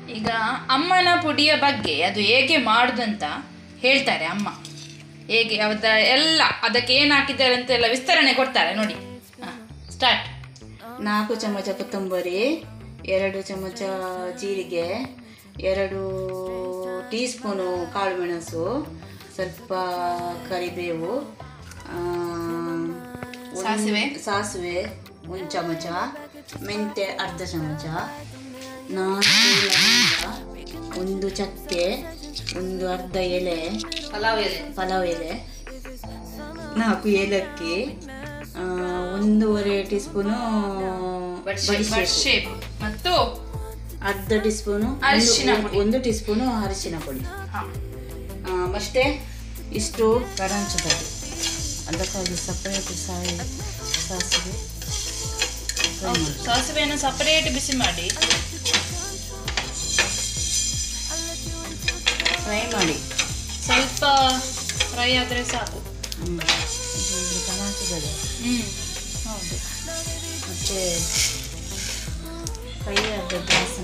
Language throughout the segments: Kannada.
ಈಗ ಅಮ್ಮನ ಪುಡಿಯ ಬಗ್ಗೆ ಅದು ಹೇಗೆ ಮಾಡುದಂತ ಹೇಳ್ತಾರೆ ಅಮ್ಮ ಹೇಗೆ ಅದ ಎಲ್ಲ ಅದಕ್ಕೆ ಏನು ಹಾಕಿದ್ದಾರೆ ಅಂತ ಎಲ್ಲ ವಿಸ್ತರಣೆ ಕೊಡ್ತಾರೆ ನೋಡಿ ಸ್ಟಾರ್ಟ್ ನಾಲ್ಕು ಚಮಚ ಕೊತ್ತಂಬರಿ ಎರಡು ಚಮಚ ಜೀರಿಗೆ ಎರಡು ಟೀ ಸ್ಪೂನು ಕಾಳುಮೆಣಸು ಸ್ವಲ್ಪ ಕರಿಬೇವು ಆ, ಒಂದ್- ಸಾಸಿವೆ? ಸಾಸಿವೆ ಒಂದು ಚಮಚ ಮೆಂತ್ಯ ಅರ್ಧ ಚಮಚ ನಾಲ್ಕು ಲವಂಗ ಒಂದು ಚಕ್ಕೆ ಒಂದು ಅರ್ಧ ಎಲೆ ಪಲಾವ್ ಎಲೆ ಪಲಾವ್ ಎಲೆ ನಾಲ್ಕು ಏಲಕ್ಕಿ ಆ, ಒಂದೂವರೆ ಟೀ ಸ್ಪೂನು ಶೇಪ್ ಮತ್ತು ಅರ್ಧ ಟೀ ಸ್ಪೂನು ಅರಿಶಿನ ಪುಡಿ. ಒಂದು ಟೀ ಸ್ಪೂನು ಅರಿಶಿನ ಪುಡಿ ಹಾ. ಆ, ಮತ್ತೆ ಇಷ್ಟು ಕರಂಚದಲ್ಲಿ ಅದಕ್ಕಾಗಿ ಸಪರೇಟ್ ಸಾಯಿ ಸಾಸಿವೆ ಹೌದು ಸಾಸಿವೆಯನ್ನು ಸಪರೇಟ್ ಬಿಸಿ ಮಾಡಿ ಫ್ರೈ ಮಾಡಿ ಸ್ವಲ್ಪ ಫ್ರೈ ಆದರೆ ಸಾಕು ಹ್ಮ್. ಇದು ಕರಂಚದಲ್ಲಿ ಹ್ಮ್ ಹೌದು ಮತ್ತೆ ಕೈ ಅರ್ಧ ಗ್ಲಾಸ್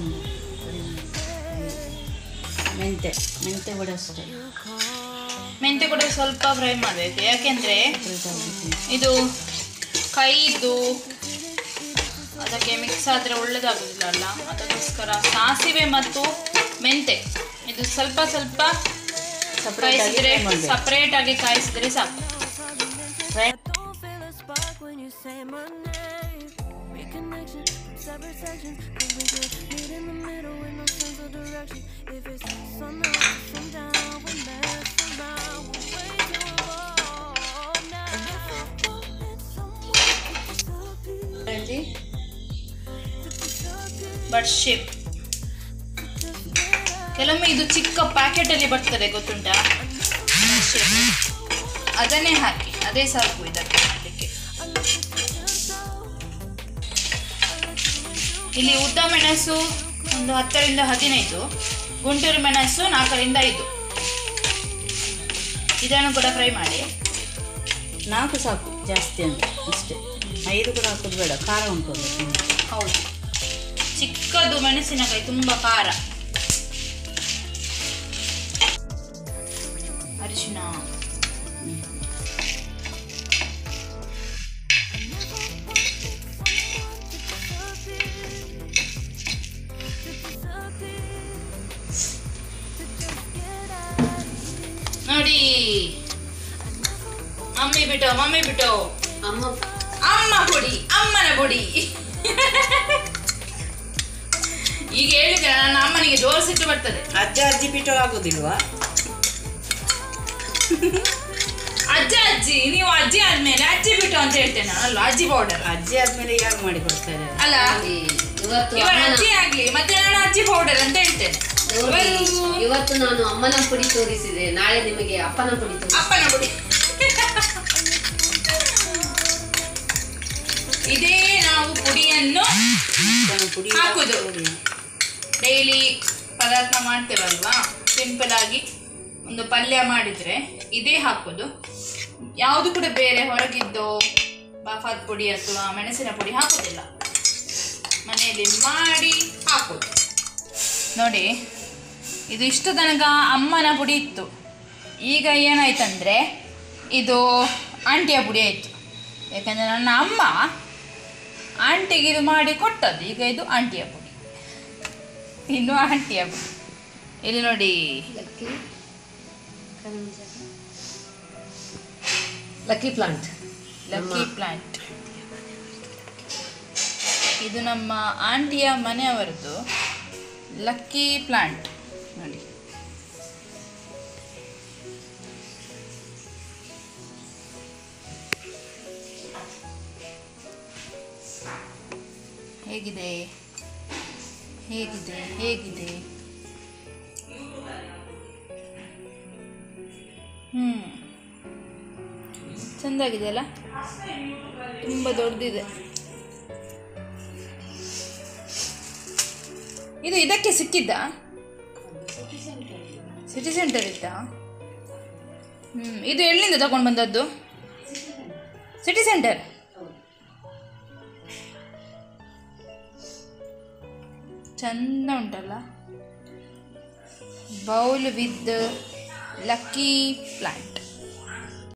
ಮೆಂತೆ ಮೆಂತೆ ಕೂಡ ಅಷ್ಟೇ ಮೆಂತ್ಯ ಕೂಡ ಸ್ವಲ್ಪ ಫ್ರೈ ಮಾಡಬೇಕು ಯಾಕೆಂದ್ರೆ separate ಆಗಿ ಇದು ಕೈದು ಅದಕ್ಕೆ ಮಿಕ್ಸ್ ಆದರೆ ಒಳ್ಳೆದಾಗೋದಿಲ್ಲ ಅಲ್ಲ ಅದಕ್ಕೋಸ್ಕರ ಸಾಸಿವೆ ಮತ್ತು ಮೆಂತೆ ಇದು ಸ್ವಲ್ಪ ಸ್ವಲ್ಪ Separate ಆಗಿ ಕಾಯಿಸಿದ್ರೆ fry ಮಾಡ್ಬೇಕು. ಸಪರೇಟ್ ಆಗಿ ಕಾಯಿಸಿದ್ರೆ ಸಾಕು fry Don't feel a spark when you say my name. Reconnection from separate sections. Think we could meet in the middle with no sense of direction. If it's sun up, sun down, we mess around. We're way too involved now. If I wanted someone to disappear, but shape ಕೆಲವೊಮ್ಮೆ ಇದು ಚಿಕ್ಕ ಪ್ಯಾಕೆಟಲ್ಲಿ ಬರ್ತದೆ ಗೊತ್ತುಂಟಾ shape. ಅದನ್ನೇ ಹಾಕಿ ಅದೇ ಸಾಕು ಇದಕ್ಕೆ ಮಾಡಲಿಕ್ಕೆ ಇಲ್ಲಿ ಉದ್ದ ಮೆಣಸು ಒಂದು ಹತ್ತರಿಂದ ಹದಿನೈದು ಗುಂಟೂರು ಮೆಣಸು ನಾಲ್ಕರಿಂದ ಐದು ಇದನ್ನು ಕೂಡ ಫ್ರೈ ಮಾಡಿ ನಾಲ್ಕು ಸಾಕು ಜಾಸ್ತಿ ಅಂತ ಅಷ್ಟೇ ಐದು ಕೂಡ ಹಾಕೋದು ಬೇಡ ಖಾರ ಉಂಟು ಅದು ತುಂಬ. ಹೌದು ಚಿಕ್ಕದು ಮೆಣಸಿನಕಾಯಿ ತುಂಬ ಖಾರ ಅರಿಶಿನ ನೋಡಿ ಮಮ್ಮಿ ಬಿಟ್ಟು ಮಮ್ಮಿ ಬಿಟ್ಟು ಅಮ್ಮ ಅಮ್ಮ ಪುಡಿ ಅಮ್ಮನ ಪುಡಿ ಈಗ ಹೇಳಿದ್ರೆ ನನ್ನ ಅಮ್ಮನಿಗೆ ಜೋರು ಸಿಟ್ಟು ಬರ್ತದೆ ಅಜ್ಜ ಅಜ್ಜಿ ಪೀಠ ಆಗೋದಿಲ್ವಾ ಅಜ್ಜ ಅಜ್ಜಿ ನೀವು ಅಜ್ಜಿ ಆದ್ಮೇಲೆ ಅಜ್ಜಿ ಬಿಟ್ಟು ಅಂತ ಹೇಳ್ತೇನೆ ನಾನು ಅಲ್ಲ ಅಜ್ಜಿ ಪೌಡರ್ ಅಜ್ಜಿ ಆದ್ಮೇಲೆ ಯಾರು ಮಾಡಿ ಕೊಡ್ತಾರೆ ಅಲ್ಲ ಇವತ್ತು ಇವರ ಅಮ್ಮನ- ಅಜ್ಜಿ ಆಗ್ಲಿ ಮತ್ತೆ ನಾನು ಅಜ್ಜಿ ಪೌಡರ್ ಅಂತ ಹೇಳ್ತೇನೆ ನೋಡಿ, ಇವರು ಇವತ್ತು ನಾನು ಅಮ್ಮನ ಪುಡಿ ತೋರಿಸಿದೆ ನಾಳೆ ನಿಮಗೆ ಅಪ್ಪನ ಪುಡಿ ತೋರಿಸಿ ಅಪ್ಪನ ಪುಡಿ ಇದೇ ನಾವು ಪುಡಿಯನ್ನು ಪುಡಿ ಹಾಕುದು. ಡೈಲಿ ಪದಾರ್ಥ ಮಾಡ್ತೇವಲ್ವಾ ಸಿಂಪಲ್ ಆಗಿ ಒಂದು ಪಲ್ಯ ಮಾಡಿದ್ರೆ ಇದೇ ಹಾಕೋದು ಯಾವುದು ಕೂಡ ಬೇರೆ ಹೊರಗಿದ್ದು ಬಾಫಾದ್ ಪುಡಿ ಅಥವಾ ಮೆಣಸಿನ ಪುಡಿ ಹಾಕೋದಿಲ್ಲ ಮನೆಯಲ್ಲಿ ಮಾಡಿ ಹಾಕೋದು ನೋಡಿ ಇದು ಇಷ್ಟು ತನಕ ಅಮ್ಮನ ಪುಡಿ ಇತ್ತು ಈಗ ಏನಾಯ್ತಂದ್ರೆ ಇದು ಆಂಟಿಯ ಪುಡಿ ಆಯಿತು ಯಾಕಂದರೆ ನನ್ನ ಅಮ್ಮ ಆಂಟಿಗೆ ಇದು ಮಾಡಿ ಕೊಟ್ಟದ್ದು ಈಗ ಇದು ಆಂಟಿಯ ಪುಡಿ ಇನ್ನು ಆಂಟಿಯ ಪುಡಿ ಇಲ್ಲಿ ನೋಡಿ lucky lucky plant lucky plant ಇದು ನಮ್ಮ ಆಂಟಿಯ ಮನೆಯವರದ್ದು ಲಕ್ಕಿ ಪ್ಲಾಂಟ್ ನೋಡಿ ಹೇಗಿದೆ ಹೇಗಿದೆ ಹೇಗಿದೆ ಹ್ಮ್ ಚೆಂದಾಗಿದೆ ಅಲ್ಲ ತುಂಬ ದೊಡ್ಡದಿದೆ ಇದು ಇದಕ್ಕೆ ಸಿಕ್ಕಿದ್ದ ಸಿಟಿ ಸೆಂಟರ್ ಇತ್ತಾ ಹ್ಞೂ ಇದು ಎಲ್ಲಿಂದ ತಗೊಂಡು ಬಂದದ್ದು ಸಿಟಿ ಸೆಂಟರ್ ಚಂದ ಉಂಟಲ್ಲ ಬೌಲ್ ವಿತ್ ಲಕ್ಕಿ ಪ್ಲಾಂಟ್